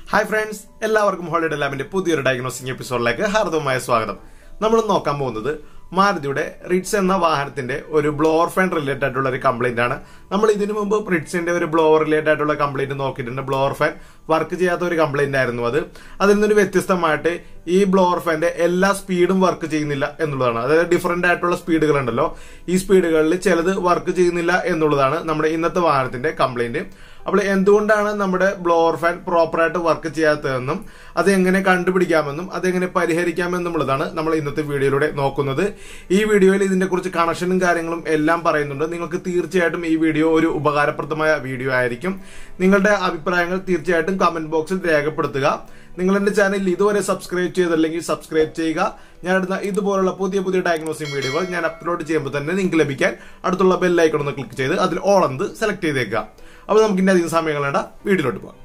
hi friends എല്ലാവർക്കും Holiday ലാബിന്റെ പുതിയൊരു ഡയഗ്നോസിംഗ് എപ്പിസോഡിലേക്ക് ഹാർദവമായ സ്വാഗതം നമ്മൾ നോക്കാൻ പോകുന്നത് മാരുതിയുടെ റിറ്റ്സ് എന്ന വാഹനത്തിന്റെ ഒരു ബ്ലോവർ ഫാൻ റിലേറ്റഡ് ആയിട്ടുള്ള ഒരു കംപ്ലൈന്റ് ആണ് നമ്മൾ ഇതിനു മുമ്പ് റിറ്റ്സിന്റെ ഒരു ബ്ലോവർ റിലേറ്റഡ് ആയിട്ടുള്ള കംപ്ലൈന്റ് നോക്കിയിട്ടുണ്ട് ബ്ലോവർ ഫാൻ വർക്ക് ചെയ്യാത്ത ഒരു കംപ്ലൈന്റ് ആയിരുന്നു അത് അതിൽ നിന്നൊരു വ്യത്യസ്തമായിട്ട് ഈ ബ്ലോവർ ഫാന്റെ എല്ലാ സ്പീഡും വർക്ക് ചെയ്യുന്നില്ല എന്നുള്ളതാണ് അതായത് ഡിഫറെന്റ് ആയിട്ടുള്ള സ്പീഡുകൾ ഉണ്ടല്ലോ ഈ സ്പീഡുകളിൽ ചിലത് വർക്ക് ചെയ്യുന്നില്ല എന്നുള്ളതാണ് നമ്മുടെ ഇന്നത്തെ വാഹനത്തിന്റെ കംപ്ലൈന്റ് അപ്പോൾ എന്തുകൊണ്ടാണ് നമ്മുടെ ബ്ലോവർ ഫാൻ പ്രോപ്പറായിട്ട് വർക്ക് ചെയ്യാത്തതെന്നും അത് എങ്ങനെ കണ്ടുപിടിക്കാമെന്നും അതെങ്ങനെ പരിഹരിക്കാമെന്നുള്ളതാണ് നമ്മൾ ഇന്നത്തെ വീഡിയോയിലൂടെ നോക്കുന്നത് ഈ വീഡിയോയിൽ ഇതിനെ കുറിച്ച് കണക്ഷനും കാര്യങ്ങളും എല്ലാം പറയുന്നുണ്ട് നിങ്ങൾക്ക് തീർച്ചയായിട്ടും ഈ വീഡിയോ ഒരു ഉപകാരപ്രദമായ വീഡിയോ ആയിരിക്കും നിങ്ങളുടെ അഭിപ്രായങ്ങൾ തീർച്ചയായിട്ടും കമന്റ് ബോക്സിൽ രേഖപ്പെടുത്തുക നിങ്ങൾ എന്റെ ചാനൽ ഇതുവരെ സബ്സ്ക്രൈബ് ചെയ്തില്ലെങ്കിൽ സബ്സ്ക്രൈബ് ചെയ്യുക ഞാൻ ഇടുന്ന ഇതുപോലുള്ള പുതിയ പുതിയ ഡയഗ്നോസിംഗ് വീഡിയോകൾ ഞാൻ അപ്ലോഡ് ചെയ്യുമ്പോൾ തന്നെ നിങ്ങൾക്ക് ലഭിക്കാൻ അടുത്തുള്ള ബെല്ലൈക്കൺ ഒന്ന് ക്ലിക്ക് ചെയ്ത് അതിൽ ഓൾ എന്ത് സെലക്ട് ചെയ്തേക്കുക അപ്പോൾ നമുക്ക് ഇനി അധികം സമയം കളയണ്ട വീഡിയോയിലോട്ട് പോകാം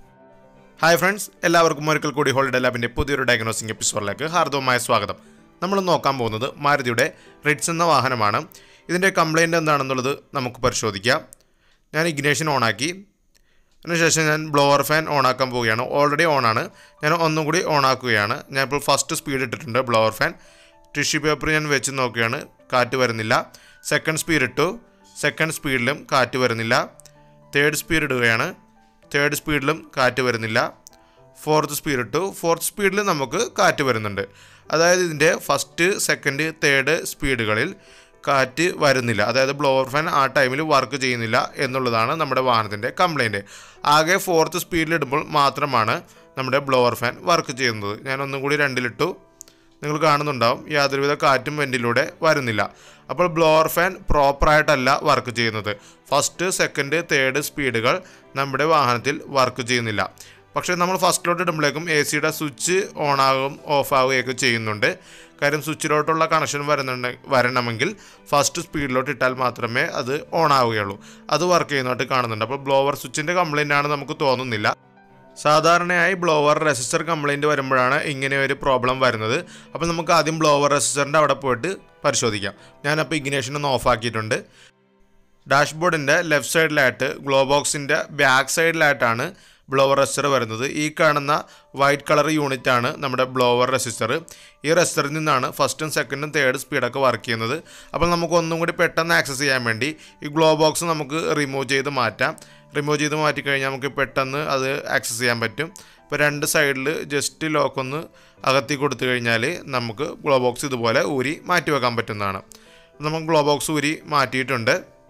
ഹായ് ഫ്രണ്ട്സ് എല്ലാവർക്കും ഒരിക്കൽ കൂടി ഹോളിഡേ ലാബിന്റെ പുതിയൊരു ഡയഗ്നോസിംഗ് എപ്പിസോഡിലേക്ക് ഹാർദവമായ സ്വാഗതം നമ്മൾ നോക്കാൻ പോകുന്നത് മാരുതിയുടെ റിഡ്സ് എന്ന വാഹനമാണ് ഇതിന്റെ കംപ്ലൈന്റ് എന്താണെന്നുള്ളത് നമുക്ക് പരിശോധിക്കാം ഞാൻ ഇഗ്നേഷൻ ഓണാക്കി അതിനുശേഷം ഞാൻ ബ്ലോവർ ഫാൻ ഓണാക്കാൻ പോവുകയാണ് ഓൾറെഡി ഓണാണ് ഞാൻ ഒന്നും കൂടി ഓണാക്കുകയാണ് ഞാൻ ഇപ്പോൾ ഫസ്റ്റ് സ്പീഡ് ഇട്ടിട്ടുണ്ട് ബ്ലോവർ ഫാൻ ടിഷ്യൂ പേപ്പർ ഞാൻ വെച്ച് നോക്കുകയാണ് കാറ്റ് വരുന്നില്ല സെക്കൻഡ് സ്പീഡ് ഇട്ടു സെക്കൻഡ് സ്പീഡിലും കാറ്റ് വരുന്നില്ല തേർഡ് സ്പീഡ് ഇടുകയാണ് തേർഡ് സ്പീഡിലും കാറ്റ് വരുന്നില്ല ഫോർത്ത് സ്പീഡ് ഇട്ടു ഫോർത്ത് സ്പീഡിൽ നമുക്ക് കാറ്റ് വരുന്നുണ്ട് അതായത് ഇതിൻ്റെ ഫസ്റ്റ് സെക്കൻഡ് തേർഡ് സ്പീഡുകളിൽ കാറ്റ് വരുന്നില്ല അതായത് ബ്ലോവർ ഫാൻ ആ ടൈമിൽ വർക്ക് ചെയ്യുന്നില്ല എന്നുള്ളതാണ് നമ്മുടെ വാഹനത്തിൻ്റെ കംപ്ലൈൻറ്റ് ആകെ ഫോർത്ത് സ്പീഡിലിടുമ്പോൾ മാത്രമാണ് നമ്മുടെ ബ്ലോവർ ഫാൻ വർക്ക് ചെയ്യുന്നത് ഞാൻ ഒന്നും കൂടി രണ്ടിലിട്ടു നിങ്ങൾ കാണുന്നുണ്ടാവും യാതൊരുവിധ കാറ്റും വെൻറ്റിലൂടെ വരുന്നില്ല അപ്പോൾ ബ്ലോവർ ഫാൻ പ്രോപ്പറായിട്ടല്ല വർക്ക് ചെയ്യുന്നത് ഫസ്റ്റ് സെക്കൻഡ് തേർഡ് സ്പീഡുകൾ നമ്മുടെ വാഹനത്തിൽ വർക്ക് ചെയ്യുന്നില്ല പക്ഷേ നമ്മൾ ഫസ്റ്റിലോട്ട് ഇടുമ്പോഴേക്കും എ സിയുടെ സ്വിച്ച് ഓൺ ആകും ഓഫ് ആവുകയൊക്കെ ചെയ്യുന്നുണ്ട് കാര്യം സ്വിച്ചിലോട്ടുള്ള കണക്ഷൻ വരുന്നുണ്ട് വരണമെങ്കിൽ ഫസ്റ്റ് സ്പീഡിലോട്ട് ഇട്ടാൽ മാത്രമേ അത് ഓൺ ആവുകയുള്ളൂ അത് വർക്ക് ചെയ്യുന്നതായിട്ട് കാണുന്നുണ്ട് അപ്പോൾ ബ്ലോവർ സ്വിച്ചിൻ്റെ കംപ്ലൈൻ്റ് ആണ് നമുക്ക് തോന്നുന്നില്ല സാധാരണയായി ബ്ലോവർ റെസിസ്റ്റർ കംപ്ലൈൻറ്റ് വരുമ്പോഴാണ് ഇങ്ങനെ ഒരു പ്രോബ്ലം വരുന്നത് അപ്പോൾ നമുക്ക് ആദ്യം ബ്ലോവർ റെസിസ്റ്ററിൻ്റെ അവിടെ പോയിട്ട് പരിശോധിക്കാം ഞാനപ്പോൾ ഇഗ്നേഷൻ ഒന്ന് ഓഫ് ആക്കിയിട്ടുണ്ട് ഡാഷ്ബോർഡിൻ്റെ ലെഫ്റ്റ് സൈഡിലായിട്ട് ഗ്ലോ ബോക്സിൻ്റെ ബാക്ക് സൈഡിലായിട്ടാണ് ബ്ലോവർ റെസിസ്റ്റർ വരുന്നത് ഈ കാണുന്ന വൈറ്റ് കളർ യൂണിറ്റ് ആണ് നമ്മുടെ ബ്ലോവർ റെസിസ്റ്റർ ഈ റെസിസ്റ്ററിൽ നിന്നാണ് ഫസ്റ്റും സെക്കൻഡും തേർഡ് സ്പീഡൊക്കെ വർക്ക് ചെയ്യുന്നത് അപ്പോൾ നമുക്ക് ഒന്നും കൂടി പെട്ടെന്ന് ആക്സസ് ചെയ്യാൻ വേണ്ടി ഈ ഗ്ലോ ബോക്സ് നമുക്ക് റിമൂവ് ചെയ്ത് മാറ്റാം റിമൂവ് ചെയ്ത് മാറ്റി കഴിഞ്ഞാൽ നമുക്ക് പെട്ടെന്ന് അത് ആക്സസ് ചെയ്യാൻ പറ്റും ഇപ്പോൾ രണ്ട് സൈഡിൽ ജസ്റ്റ് ലോക്ക് ഒന്ന് അകത്തി കൊടുത്തു കഴിഞ്ഞാൽ നമുക്ക് ഗ്ലോ ബോക്സ് ഇതുപോലെ ഊരി മാറ്റി വെക്കാൻ പറ്റുന്നതാണ് നമുക്ക് ഗ്ലോ ബോക്സ് ഊരി മാറ്റിയിട്ടുണ്ട്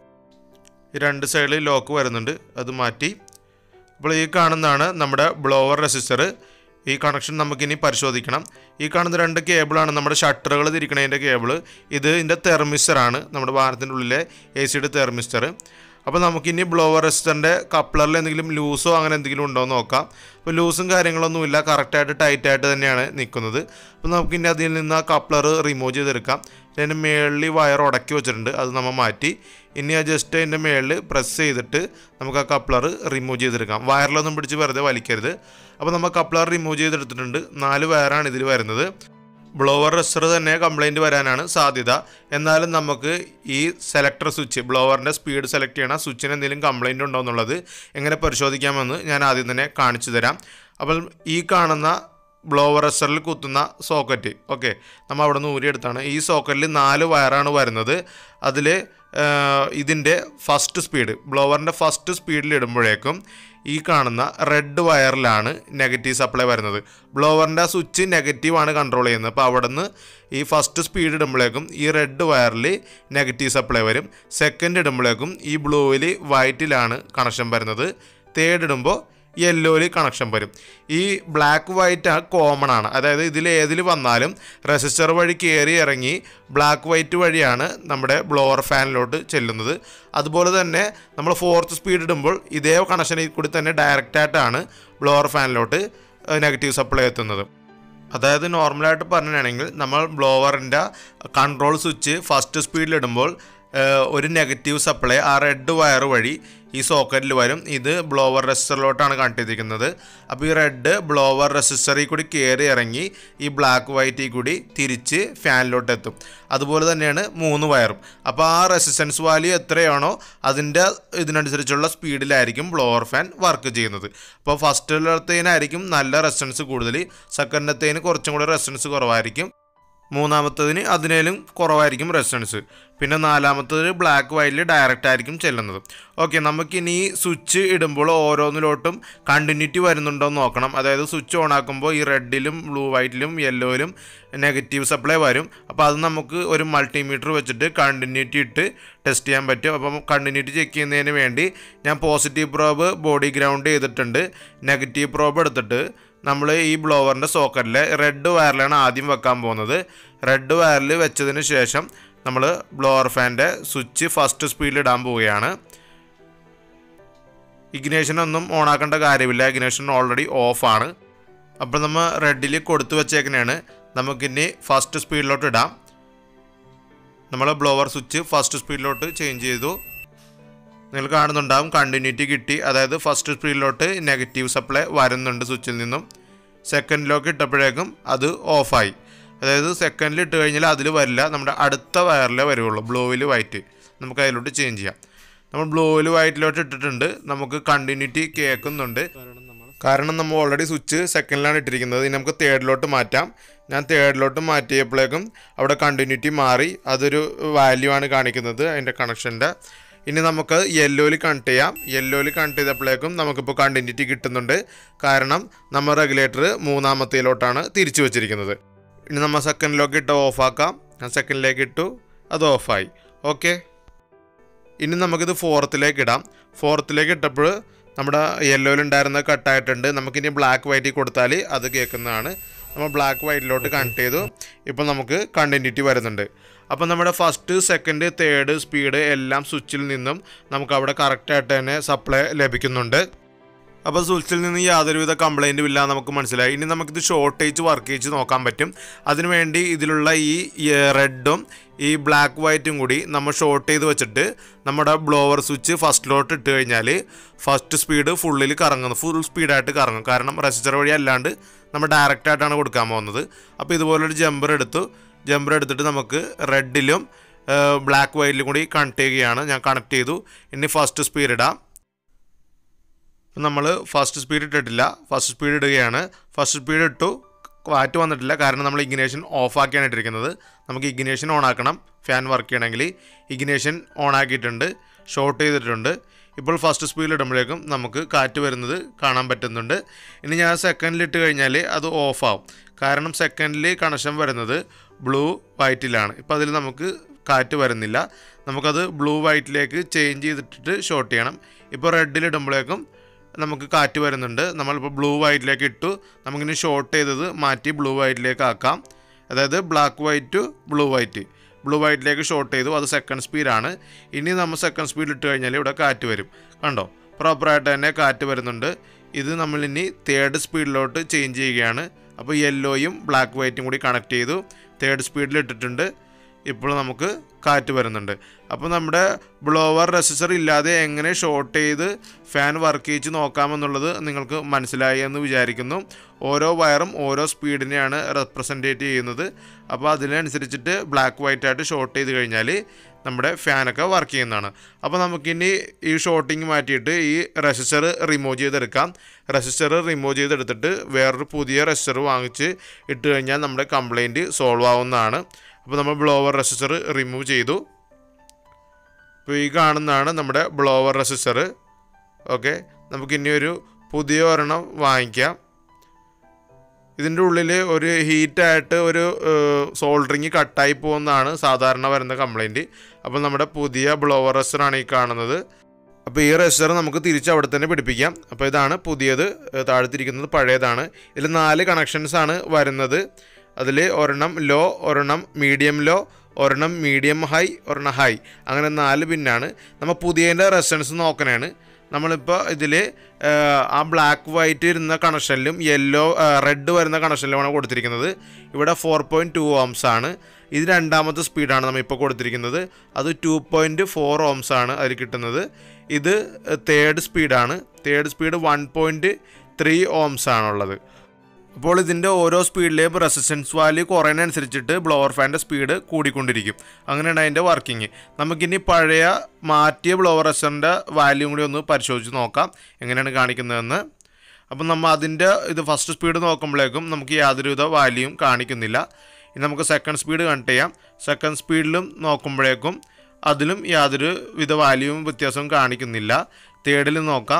ഈ രണ്ട് സൈഡിൽ ലോക്ക് വരുന്നുണ്ട് അത് മാറ്റി അപ്പോൾ ഈ കാണുന്നതാണ് നമ്മുടെ ബ്ലോവർ റെസിസ്റ്റർ ഈ കണക്ഷൻ നമുക്കിനി പരിശോധിക്കണം ഈ കാണുന്ന രണ്ട് കേബിളാണ് നമ്മുടെ ഷട്ടറുകൾ തിരിക്കണതിൻ്റെ കേബിൾ ഇത് ഇതിൻ്റെ തെർമിസ്റ്ററാണ് നമ്മുടെ വാഹനത്തിൻ്റെ ഉള്ളിലെ എ സിയുടെ തെർമിസ്റ്റർ അപ്പോൾ നമുക്കിനി ബ്ലോവർ റെസിസ്റ്ററിൻ്റെ കപ്ലറിൽ എന്തെങ്കിലും ലൂസോ അങ്ങനെ എന്തെങ്കിലും ഉണ്ടോ എന്ന് നോക്കാം അപ്പോൾ ലൂസും കാര്യങ്ങളൊന്നുമില്ല കറക്റ്റായിട്ട് ടൈറ്റായിട്ട് തന്നെയാണ് നിൽക്കുന്നത് അപ്പോൾ നമുക്കിനി അതിൽ നിന്ന് ആ കപ്ലർ റിമൂവ് ചെയ്തെടുക്കാം അതിൻ്റെ മേളിൽ വയർ ഉടക്കി വെച്ചിട്ടുണ്ട് അത് നമ്മൾ മാറ്റി ഇനി ആ ജസ്റ്റ് അതിൻ്റെ മേളിൽ പ്രസ് ചെയ്തിട്ട് നമുക്ക് ആ കപ്ലർ റിമൂവ് ചെയ്തെടുക്കാം വയറിലൊന്നും പിടിച്ച് വെറുതെ വലിക്കരുത് അപ്പോൾ നമ്മൾ കപ്ലർ റിമൂവ് ചെയ്തെടുത്തിട്ടുണ്ട് നാല് വയറാണ് ഇതിൽ വരുന്നത് ബ്ലോവർ റെസ്റ്റർ തന്നെ കംപ്ലൈൻറ്റ് വരാനാണ് സാധ്യത എന്നാലും നമുക്ക് ഈ സെലക്ടർ സ്വിച്ച് ബ്ലോവറിൻ്റെ സ്പീഡ് സെലക്ട് ചെയ്യണ സ്വിച്ചിന് എന്തെങ്കിലും കംപ്ലൈൻറ്റ് ഉണ്ടോ എന്നുള്ളത് എങ്ങനെ പരിശോധിക്കാമെന്ന് ഞാൻ ആദ്യം തന്നെ കാണിച്ചു തരാം അപ്പോൾ ഈ കാണുന്ന ബ്ലോവർ റെസ്റ്ററിൽ കുത്തുന്ന സോക്കറ്റ് ഓക്കെ നമ്മൾ അവിടെ നിന്ന് ഊരിയെടുത്താണ് ഈ സോക്കറ്റിൽ നാല് വയറാണ് വരുന്നത് അതിൽ ഇതിൻ്റെ ഫസ്റ്റ് സ്പീഡ് ബ്ലോവറിൻ്റെ ഫസ്റ്റ് സ്പീഡിൽ ഇടുമ്പോഴേക്കും ഈ കാണുന്ന റെഡ് വയറിലാണ് നെഗറ്റീവ് സപ്ലൈ വരുന്നത് ബ്ലോവറിൻ്റെ ആ സ്വിച്ച് നെഗറ്റീവാണ് കൺട്രോൾ ചെയ്യുന്നത് അപ്പോൾ അവിടെ നിന്ന് ഈ ഫസ്റ്റ് സ്പീഡ് ഇടുമ്പോഴേക്കും ഈ റെഡ് വയറിൽ നെഗറ്റീവ് സപ്ലൈ വരും സെക്കൻഡ് ഇടുമ്പോഴേക്കും ഈ ബ്ലൂവിൽ വൈറ്റിലാണ് കണക്ഷൻ വരുന്നത് തേർഡ് ഇടുമ്പോൾ യെല്ലോയിൽ കണക്ഷൻ വരും ഈ ബ്ലാക്ക് വൈറ്റ് കോമൺ ആണ് അതായത് ഇതിൽ ഏതിൽ വന്നാലും റെസിസ്റ്റർ വഴി കയറി ഇറങ്ങി ബ്ലാക്ക് വൈറ്റ് വഴിയാണ് നമ്മുടെ ബ്ലോവർ ഫാനിലോട്ട് ചെല്ലുന്നത് അതുപോലെ തന്നെ നമ്മൾ ഫോർത്ത് സ്പീഡ് ഇടുമ്പോൾ ഇതേ കണക്ഷനിൽ കൂടി തന്നെ ഡയറക്റ്റായിട്ടാണ് ബ്ലോവർ ഫാനിലോട്ട് നെഗറ്റീവ് സപ്ലൈ എത്തുന്നത് അതായത് നോർമലായിട്ട് പറയുകയാണെങ്കിൽ നമ്മൾ ബ്ലോവറിൻ്റെ കൺട്രോൾ സ്വിച്ച് ഫസ്റ്റ് സ്പീഡിലിടുമ്പോൾ ഏഹ്, ഒരു നെഗറ്റീവ് സപ്ലൈ ആ റെഡ് വയർ വഴി ഈ സോക്കറ്റിൽ വരും ഇത് ബ്ലോവർ റെസിസ്റ്ററിലോട്ടാണ് കണക്ട് ചെയ്തിരിക്കുന്നത് അപ്പോൾ ഈ റെഡ് ബ്ലോവർ റെസിസ്റ്ററിൽ കൂടി കയറി ഇറങ്ങി ഈ ബ്ലാക്ക് വൈറ്റിൽ കൂടി തിരിച്ച് ഫാനിലോട്ട് എത്തും അതുപോലെ തന്നെയാണ് മൂന്ന് വയറും അപ്പോൾ ആ റെസിസ്റ്റൻസ് വാല്യൂ എത്രയാണോ അതിൻ്റെ ഇതിനനുസരിച്ചുള്ള സ്പീഡിലായിരിക്കും ബ്ലോവർ ഫാൻ വർക്ക് ചെയ്യുന്നത് അപ്പോൾ ഫസ്റ്റിലത്തേനായിരിക്കും നല്ല റെസിസ്റ്റൻസ് കൂടുതൽ സെക്കൻഡത്തേന് കുറച്ചും കൂടി റെസിസ്റ്റൻസ് കുറവായിരിക്കും മൂന്നാമത്തതിന് അതിനേലും കുറവായിരിക്കും റെസിസ്റ്റൻസ് പിന്നെ നാലാമത്തത് ബ്ലാക്ക് വൈറ്റിൽ ഡയറക്റ്റ് ആയിരിക്കും ചെല്ലുന്നത് ഓക്കെ നമുക്കിനി സ്വിച്ച് ഇടുമ്പോൾ ഓരോന്നിലോട്ടും കണ്ടിന്യൂറ്റി വരുന്നുണ്ടോ എന്ന് നോക്കണം അതായത് സ്വിച്ച് ഓൺ ആക്കുമ്പോൾ ഈ റെഡിലും ബ്ലൂ വൈറ്റിലും യെല്ലോയിലും നെഗറ്റീവ് സപ്ലൈ വരും അപ്പോൾ അത് നമുക്ക് ഒരു മൾട്ടിമീറ്റർ വെച്ചിട്ട് കണ്ടിന്യൂറ്റി ഇട്ട് ടെസ്റ്റ് ചെയ്യാൻ പറ്റും അപ്പം കണ്ടിന്യൂറ്റി ചെക്ക് ചെയ്യുന്നതിന് വേണ്ടി ഞാൻ പോസിറ്റീവ് പ്രോബ് ബോഡി ഗ്രൗണ്ട് ചെയ്തിട്ടുണ്ട് നെഗറ്റീവ് പ്രോബ് എടുത്തിട്ട് നമ്മൾ ഈ ബ്ലോവറിൻ്റെ സോക്കറ്റിൽ റെഡ് വയറിലാണ് ആദ്യം വെക്കാൻ പോകുന്നത് റെഡ് വയറിൽ വെച്ചതിന് ശേഷം നമ്മൾ ബ്ലോവർ ഫാൻ്റെ സ്വിച്ച് ഫസ്റ്റ് സ്പീഡിൽ ഇടാൻ പോവുകയാണ് ഇഗ്നേഷൻ ഒന്നും ഓൺ ആക്കേണ്ട കാര്യമില്ല ഇഗ്നേഷൻ ഓൾറെഡി ഓഫാണ് അപ്പോൾ നമ്മൾ റെഡിൽ കൊടുത്തു വെച്ചേക്കനെയാണ് നമുക്കിനി ഫസ്റ്റ് സ്പീഡിലോട്ട് ഇടാം നമ്മൾ ബ്ലോവർ സ്വിച്ച് ഫസ്റ്റ് സ്പീഡിലോട്ട് ചേഞ്ച് ചെയ്തു നിങ്ങൾ കാണുന്നുണ്ടാവും കണ്ടിന്യൂറ്റി കിട്ടി അതായത് ഫസ്റ്റ് സ്പീഡിലോട്ട് നെഗറ്റീവ് സപ്ലൈ വരുന്നുണ്ട് സ്വിച്ചിൽ നിന്നും സെക്കൻഡിലോക്ക് ഇട്ടപ്പോഴേക്കും അത് ഓഫായി അതായത് സെക്കൻഡിൽ ഇട്ട് കഴിഞ്ഞാൽ അതിൽ വരില്ല നമ്മുടെ അടുത്ത വയറിലേ വരുള്ളൂ ബ്ലൂവിൽ വൈറ്റ് നമുക്ക് അതിലോട്ട് ചേഞ്ച് ചെയ്യാം നമ്മൾ ബ്ലൂവിൽ വൈറ്റിലോട്ട് ഇട്ടിട്ടുണ്ട് നമുക്ക് കണ്ടിന്യൂറ്റി കേൾക്കുന്നുണ്ട് കാരണം നമ്മൾ ഓൾറെഡി സ്വിച്ച് സെക്കൻഡിലാണ് ഇട്ടിരിക്കുന്നത് ഇനി നമുക്ക് തേർഡിലോട്ട് മാറ്റാം ഞാൻ തേർഡിലോട്ട് മാറ്റിയപ്പോഴേക്കും അവിടെ കണ്ടിന്യൂറ്റി മാറി അതൊരു വാല്യൂ ആണ് കാണിക്കുന്നത് അതിൻ്റെ കണക്ഷൻ്റെ ഇനി നമുക്ക് യെല്ലോയിൽ കണക്ട് ചെയ്യാം യെല്ലോയിൽ കണക്ട് ചെയ്തപ്പോഴേക്കും നമുക്കിപ്പോൾ കണ്ടിന്യൂറ്റി കിട്ടുന്നുണ്ട് കാരണം നമ്മൾ റെഗുലേറ്റർ മൂന്നാമത്തേലോട്ടാണ് തിരിച്ചു വെച്ചിരിക്കുന്നത് ഇനി നമ്മൾ സെക്കൻഡിലേക്ക് ഇട്ട് ഓഫാക്കാം ഞാൻ സെക്കൻഡിലേക്ക് ഇട്ടു അത് ഓഫായി ഓക്കെ ഇനി നമുക്കിത് ഫോർത്തിലേക്ക് ഇടാം ഫോർത്തിലേക്ക് ഇട്ടപ്പോൾ നമ്മുടെ യെല്ലോയിൽ ഉണ്ടായിരുന്ന കട്ടായിട്ടുണ്ട് നമുക്കിനി ബ്ലാക്ക് വൈറ്റിൽ കൊടുത്താൽ അത് കേൾക്കുന്നതാണ് നമ്മൾ ബ്ലാക്ക് വൈറ്റിലോട്ട് കണക്ട് ചെയ്തു ഇപ്പോൾ നമുക്ക് കണ്ടിന്യൂറ്റി വരുന്നുണ്ട് അപ്പോൾ നമ്മുടെ ഫസ്റ്റ് സെക്കൻഡ് തേർഡ് സ്പീഡ് എല്ലാം സ്വിച്ചിൽ നിന്നും നമുക്ക് അവിടെ കറക്റ്റായിട്ട് തന്നെ സപ്ലൈ ലഭിക്കുന്നുണ്ട് അപ്പോൾ സ്വിച്ചിൽ നിന്ന് യാതൊരുവിധ കംപ്ലൈൻറ്റും ഇല്ല നമുക്ക് മനസ്സിലായി ഇനി നമുക്കിത് ഷോർട്ടേജ് വർക്ക് ചെയ്ത് നോക്കാൻ പറ്റും അതിനുവേണ്ടി ഇതിലുള്ള ഈ റെഡും ഈ ബ്ലാക്ക് വൈറ്റും കൂടി നമ്മൾ ഷോർട്ട് ചെയ്ത് വെച്ചിട്ട് നമ്മുടെ ബ്ലോവർ സ്വിച്ച് ഫസ്റ്റിലോട്ട് ഇട്ട് കഴിഞ്ഞാൽ ഫസ്റ്റ് സ്പീഡ് ഫുള്ളിൽ കറങ്ങുന്നു ഫുൾ സ്പീഡായിട്ട് കറങ്ങും കാരണം റെസിസ്റ്റർ വഴി അല്ലാണ്ട് നമ്മൾ ഡയറക്റ്റ് ആയിട്ടാണ് കൊടുക്കാൻ പോകുന്നത് അപ്പോൾ ഇതുപോലൊരു ജമ്പർ എടുത്തു ജമ്പർ എടുത്തിട്ട് നമുക്ക് റെഡിലും ബ്ലാക്ക് വൈറ്റിലും കൂടി കണക്ട് ചെയ്യുകയാണ് ഞാൻ കണക്ട് ചെയ്തു ഇനി ഫസ്റ്റ് സ്പീഡ് ഇടാം നമ്മൾ ഫസ്റ്റ് സ്പീഡ് ഇട്ടിട്ടില്ല ഫസ്റ്റ് സ്പീഡ് ഇടുകയാണ് ഫസ്റ്റ് സ്പീഡ് ഇട്ടു കാറ്റ് വന്നിട്ടില്ല കാരണം നമ്മൾ ഇഗ്നേഷൻ ഓഫാക്കിയാണ് ഇട്ടിരിക്കുന്നത് നമുക്ക് ഇഗ്നേഷൻ ഓൺ ആക്കണം ഫാൻ വർക്ക് ചെയ്യണമെങ്കിൽ ഇഗ്നേഷൻ ഓൺ ആക്കിയിട്ടുണ്ട് ഷോർട്ട് ചെയ്തിട്ടുണ്ട് ഇപ്പോൾ ഫസ്റ്റ് സ്പീഡിൽ ഇടുമ്പോഴേക്കും നമുക്ക് കാറ്റ് വരുന്നത് കാണാൻ പറ്റുന്നുണ്ട് ഇനി ഞാൻ സെക്കൻഡിൽ ഇട്ട് കഴിഞ്ഞാൽ അത് ഓഫാവും കാരണം സെക്കൻഡിൽ കണക്ഷൻ വരുന്നത് ബ്ലൂ വൈറ്റിലാണ് ഇപ്പോൾ അതിൽ നമുക്ക് കാറ്റ് വരുന്നില്ല നമുക്കത് ബ്ലൂ വൈറ്റിലേക്ക് ചേഞ്ച് ചെയ്തിട്ടിട്ട് ഷോർട്ട് ചെയ്യണം ഇപ്പോൾ റെഡിൽ ഇടുമ്പോഴേക്കും നമുക്ക് കാറ്റ് വരുന്നുണ്ട് നമ്മളിപ്പോൾ ബ്ലൂ വൈറ്റിലേക്ക് ഇട്ടു നമുക്കിനി ഷോർട്ട് ചെയ്തത് മാറ്റി ബ്ലൂ വൈറ്റിലേക്ക് ആക്കാം അതായത് black white to blue white blue വൈറ്റിലേക്ക് ഷോർട്ട് ചെയ്തു അത് സെക്കൻഡ് സ്പീഡാണ് ഇനി നമ്മൾ സെക്കൻഡ് സ്പീഡിൽ ഇട്ട് കഴിഞ്ഞാൽ ഇവിടെ കാറ്റ് വരും കണ്ടോ പ്രോപ്പറായിട്ട് തന്നെ കാറ്റ് വരുന്നുണ്ട് ഇത് നമ്മളിനി തേർഡ് സ്പീഡിലോട്ട് ചേഞ്ച് ചെയ്യുകയാണ് അപ്പോൾ യെല്ലോയും ബ്ലാക്ക് വൈറ്റും കൂടി കണക്ട് ചെയ്തു തേർഡ് സ്പീഡിൽ ഇട്ടിട്ടുണ്ട് ഇപ്പോൾ നമുക്ക് കാറ്റ് വരുന്നുണ്ട് അപ്പോൾ നമ്മുടെ ബ്ലോവർ റെസിസ്റ്റർ ഇല്ലാതെ എങ്ങനെ ഷോർട്ട് ചെയ്ത് ഫാൻ വർക്ക് ചെയ്ച്ച് നോക്കാമെന്നുള്ളത് നിങ്ങൾക്ക് മനസ്സിലായി എന്ന് വിചാരിക്കുന്നു ഓരോ വയറും ഓരോ സ്പീഡിനെയാണ് റെപ്രസെൻറ്റേറ്റ് ചെയ്യുന്നത് അപ്പോൾ അതിനനുസരിച്ചിട്ട് ബ്ലാക്ക് വൈറ്റ് ആയിട്ട് ഷോർട്ട് ചെയ്ത് കഴിഞ്ഞാൽ നമ്മുടെ ഫാനൊക്കെ വർക്ക് ചെയ്യുന്നതാണ് അപ്പോൾ നമുക്കിനി ഈ ഷോർട്ടിങ് മാറ്റിയിട്ട് ഈ റെസിസ്റ്റർ റിമൂവ് ചെയ്തെടുക്കാം റെസിസ്റ്റർ റിമൂവ് ചെയ്തെടുത്തിട്ട് വേറൊരു പുതിയ റെസിസ്റ്റർ വാങ്ങിച്ച് ഇട്ട് കഴിഞ്ഞാൽ നമ്മുടെ കംപ്ലൈൻറ്റ് സോൾവ് ആവുന്നതാണ് അപ്പോൾ നമ്മൾ ബ്ലോവർ റെസിസ്റ്റർ റിമൂവ് ചെയ്തു ഇപ്പോൾ ഈ കാണുന്നതാണ് നമ്മുടെ ബ്ലോവർ റെസിസ്റ്റർ ഓക്കെ നമുക്കിനി ഒരു പുതിയ ഒരെണ്ണം വാങ്ങിക്കാം ഇതിൻ്റെ ഉള്ളിൽ ഒരു ഹീറ്റായിട്ട് ഒരു സോൾഡറിങ് കട്ടായി പോകുന്നതാണ് സാധാരണ വരുന്ന കംപ്ലൈൻറ്റ് അപ്പോൾ നമ്മുടെ പുതിയ ബ്ലോവർ റെസിസ്റ്ററാണ് ഈ കാണുന്നത് അപ്പോൾ ഈ റെസിസ്റ്റർ നമുക്ക് തിരിച്ച് അവിടെ തന്നെ പിടിപ്പിക്കാം അപ്പോൾ ഇതാണ് പുതിയത് താഴ്ത്തിരിക്കുന്നത് പഴയതാണ് ഇതിൽ നാല് കണക്ഷൻസ് ആണ് വരുന്നത് അതിൽ ഒരെണ്ണം ലോ ഒരെണ്ണം മീഡിയം ലോ ഒരെണ്ണം മീഡിയം ഹൈ ഒരെണ്ണം ഹൈ അങ്ങനെ നാല് പിന്നാണ് നമ്മൾ പുതിയതിൻ്റെ റെസിസ്റ്റൻസ് നോക്കണേണ് നമ്മളിപ്പോൾ ഇതിൽ ആ ബ്ലാക്ക് വൈറ്റ് ഇരുന്ന കണക്ഷനിലും യെല്ലോ റെഡ് വരുന്ന കണക്ഷനിലുമാണ് കൊടുത്തിരിക്കുന്നത് ഇവിടെ ഫോർ പോയിൻറ്റ് ടു ഓംസ് ആണ് ഇത് രണ്ടാമത്തെ സ്പീഡാണ് നമ്മൾ ഇപ്പോൾ കൊടുത്തിരിക്കുന്നത് അത് ടു പോയിൻറ്റ് ഫോർ ഓംസ് ആണ് അതിൽ കിട്ടുന്നത് ഇത് തേർഡ് സ്പീഡാണ് third speed one point three ohms ആണുള്ളത് അപ്പോൾ ഇതിൻ്റെ ഓരോ സ്പീഡിലെയും റെസിസ്റ്റൻസ് വാല്യൂ കുറയുന്നതനുസരിച്ചിട്ട് ബ്ലോവർ ഫാൻ്റെ സ്പീഡ് കൂടിക്കൊണ്ടിരിക്കും അങ്ങനെയാണ് അതിൻ്റെ വർക്കിംഗ് നമുക്കിനി പഴയ മാറ്റിയ ബ്ലോവർ റെസറിൻ്റെ വാല്യൂ കൂടി ഒന്ന് പരിശോധിച്ച് നോക്കാം എങ്ങനെയാണ് കാണിക്കുന്നതെന്ന് അപ്പം നമ്മൾ അതിൻ്റെ ഇത് ഫസ്റ്റ് സ്പീഡ് നോക്കുമ്പോഴേക്കും നമുക്ക് യാതൊരുവിധ വാല്യൂയും കാണിക്കുന്നില്ല ഇനി നമുക്ക് സെക്കൻഡ് സ്പീഡ് കണക്ട് ചെയ്യാം സെക്കൻഡ് സ്പീഡിലും നോക്കുമ്പോഴേക്കും അതിലും യാതൊരു വിധ വാല്യൂവും വ്യത്യാസവും കാണിക്കുന്നില്ല തേർഡിൽ നോക്കാം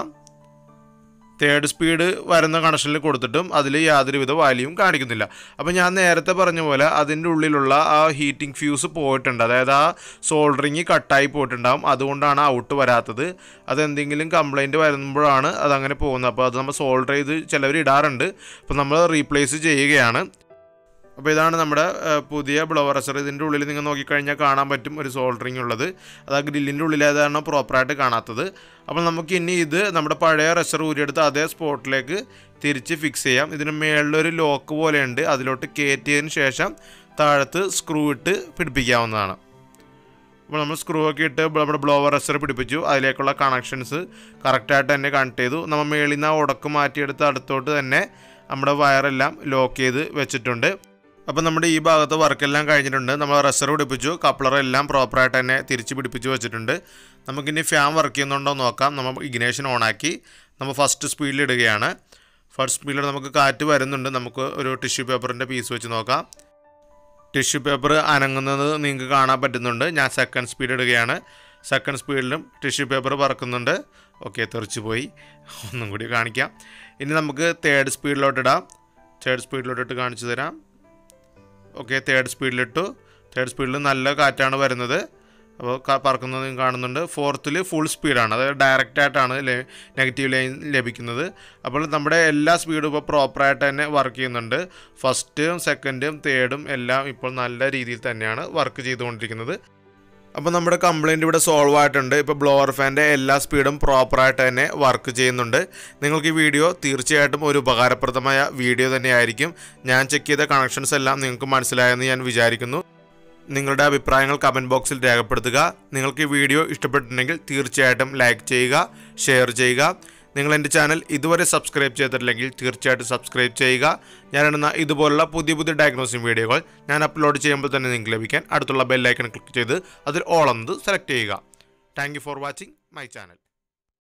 തേർഡ് സ്പീഡ് വരുന്ന കണക്ഷനിൽ കൊടുത്തിട്ടും അതിൽ യാതൊരുവിധ വാല്യൂവും കാണിക്കുന്നില്ല അപ്പോൾ ഞാൻ നേരത്തെ പറഞ്ഞ പോലെ അതിൻ്റെ ഉള്ളിലുള്ള ആ ഹീറ്റിംഗ് ഫ്യൂസ് പോയിട്ടുണ്ട് അതായത് ആ സോൾഡറിങ് കട്ടായി പോയിട്ടുണ്ടാകും അതുകൊണ്ടാണ് ഔട്ട് വരാത്തത് അതെന്തെങ്കിലും കംപ്ലൈൻറ്റ് വരുമ്പോഴാണ് അതങ്ങനെ പോകുന്നത് അപ്പോൾ അത് നമ്മൾ സോൾഡർ ചെയ്ത് ചിലവർ ഇടാറുണ്ട് അപ്പോൾ നമ്മൾ റീപ്ലേസ് ചെയ്യുകയാണ് അപ്പോൾ ഇതാണ് നമ്മുടെ ഏഹ്, പുതിയ ബ്ലവറസർ ഇതിൻ്റെ ഉള്ളിൽ നിങ്ങൾ നോക്കിക്കഴിഞ്ഞാൽ കാണാൻ പറ്റും ഒരു സോൾഡറിങ് ഉള്ളത് അത് ആ ഗ്രില്ലിൻ്റെ ഉള്ളിലായതാണ് പ്രോപ്പറായിട്ട് കാണാത്തത് അപ്പോൾ നമുക്ക് ഇനി ഇത് നമ്മുടെ പഴയ റെസർ ഊരിയെടുത്ത് അതേ സ്പോട്ടിലേക്ക് തിരിച്ച് ഫിക്സ് ചെയ്യാം ഇതിന് മേളിലൊരു ലോക്ക് പോലെയുണ്ട് അതിലോട്ട് കയറ്റിയതിന് ശേഷം താഴത്ത് സ്ക്രൂ ഇട്ട് പിടിപ്പിക്കാവുന്നതാണ് അപ്പോൾ നമ്മൾ സ്ക്രൂ ഒക്കെ ഇട്ട് നമ്മുടെ ബ്ലോവർ റെസർ പിടിപ്പിച്ചു അതിലേക്കുള്ള കണക്ഷൻസ് കറക്റ്റായിട്ട് തന്നെ കണക്ട് ചെയ്തു നമ്മൾ മേളിൽ നിന്ന് ആ ഉടക്ക് മാറ്റിയെടുത്ത് അടുത്തോട്ട് തന്നെ നമ്മുടെ വയറെല്ലാം ലോക്ക് ചെയ്ത് വെച്ചിട്ടുണ്ട് അപ്പോൾ നമ്മുടെ ഈ ഭാഗത്ത് വർക്കെല്ലാം കഴിഞ്ഞിട്ടുണ്ട് നമ്മൾ റെസർ പിടിപ്പിച്ചു കപ്ലർ എല്ലാം പ്രോപ്പറായിട്ട് തന്നെ തിരിച്ച് പിടിപ്പിച്ച് വെച്ചിട്ടുണ്ട് നമുക്കിനി ഫാൻ വർക്ക് ചെയ്യുന്നുണ്ടോ എന്ന് നോക്കാം നമ്മൾ ഇഗ്നേഷൻ ഓണാക്കി നമ്മൾ ഫസ്റ്റ് സ്പീഡിൽ ഇടുകയാണ് ഫസ്റ്റ് സ്പീഡിൽ നമുക്ക് കാറ്റ് വരുന്നുണ്ട് നമുക്ക് ഒരു ടിഷ്യൂ പേപ്പറിൻ്റെ പീസ് വെച്ച് നോക്കാം ടിഷ്യൂ പേപ്പർ അനങ്ങുന്നത് നിങ്ങൾക്ക് കാണാൻ പറ്റുന്നുണ്ട് ഞാൻ സെക്കൻഡ് സ്പീഡ് ഇടുകയാണ് സെക്കൻഡ് സ്പീഡിലും ടിഷ്യൂ പേപ്പർ പറക്കുന്നുണ്ട് ഓക്കെ തെറിച്ച് പോയി ഒന്നും കൂടി കാണിക്കാം ഇനി നമുക്ക് തേർഡ് സ്പീഡിലോട്ട് ഇടാം തേർഡ് സ്പീഡിലോട്ടിട്ട് കാണിച്ചു തരാം ഓക്കെ തേർഡ് സ്പീഡിലിട്ടു തേർഡ് സ്പീഡിൽ നല്ല കാറ്റാണ് വരുന്നത് അപ്പോൾ ക- പറക്കുന്നത് നിങ്ങൾ കാണുന്നുണ്ട് ഫോർത്തിൽ ഫുൾ സ്പീഡാണ് അതായത് ഡയറക്റ്റ് ആയിട്ടാണ് നെഗറ്റീവ് ലൈൻ ലഭിക്കുന്നത് അപ്പോൾ നമ്മുടെ എല്ലാ സ്പീഡും ഇപ്പോൾ പ്രോപ്പറായിട്ട് തന്നെ വർക്ക് ചെയ്യുന്നുണ്ട് ഫസ്റ്റും സെക്കൻഡും തേർഡും എല്ലാം ഇപ്പോൾ നല്ല രീതിയിൽ തന്നെയാണ് വർക്ക് ചെയ്തുകൊണ്ടിരിക്കുന്നത് അപ്പോൾ നമ്മുടെ കംപ്ലയിൻറ്റ് ഇവിടെ സോൾവ് ആയിട്ടുണ്ട് ഇപ്പോൾ ബ്ലോവർ ഫാൻ്റെ എല്ലാ സ്പീഡും പ്രോപ്പറായിട്ട് തന്നെ വർക്ക് ചെയ്യുന്നുണ്ട് നിങ്ങൾക്ക് ഈ വീഡിയോ തീർച്ചയായിട്ടും ഒരു ഉപകാരപ്രദമായ വീഡിയോ തന്നെയായിരിക്കും ഞാൻ ചെക്ക് ചെയ്ത കണക്ഷൻസ് എല്ലാം നിങ്ങൾക്ക് മനസ്സിലായെന്ന് ഞാൻ വിചാരിക്കുന്നു നിങ്ങളുടെ അഭിപ്രായങ്ങൾ കമൻറ്റ് ബോക്സിൽ രേഖപ്പെടുത്തുക നിങ്ങൾക്ക് ഈ വീഡിയോ ഇഷ്ടപ്പെട്ടിട്ടുണ്ടെങ്കിൽ തീർച്ചയായിട്ടും ലൈക്ക് ചെയ്യുക ഷെയർ ചെയ്യുക നിങ്ങൾ എൻ്റെ ചാനൽ ഇതുവരെ സബ്സ്ക്രൈബ് ചെയ്തിട്ടില്ലെങ്കിൽ തീർച്ചയായിട്ടും സബ്സ്ക്രൈബ് ചെയ്യുക ഞാനിടുന്ന ഇതുപോലുള്ള പുതിയ പുതിയ ഡയഗ്നോസിംഗ് വീഡിയോകൾ ഞാൻ അപ്ലോഡ് ചെയ്യുമ്പോൾ തന്നെ നിങ്ങൾക്ക് ലഭിക്കാൻ അടുത്തുള്ള ബെല്ലൈക്കൺ ക്ലിക്ക് ചെയ്ത് അതിൽ ഓൾ എന്നത് സെലക്ട് ചെയ്യുക thank you for watching my channel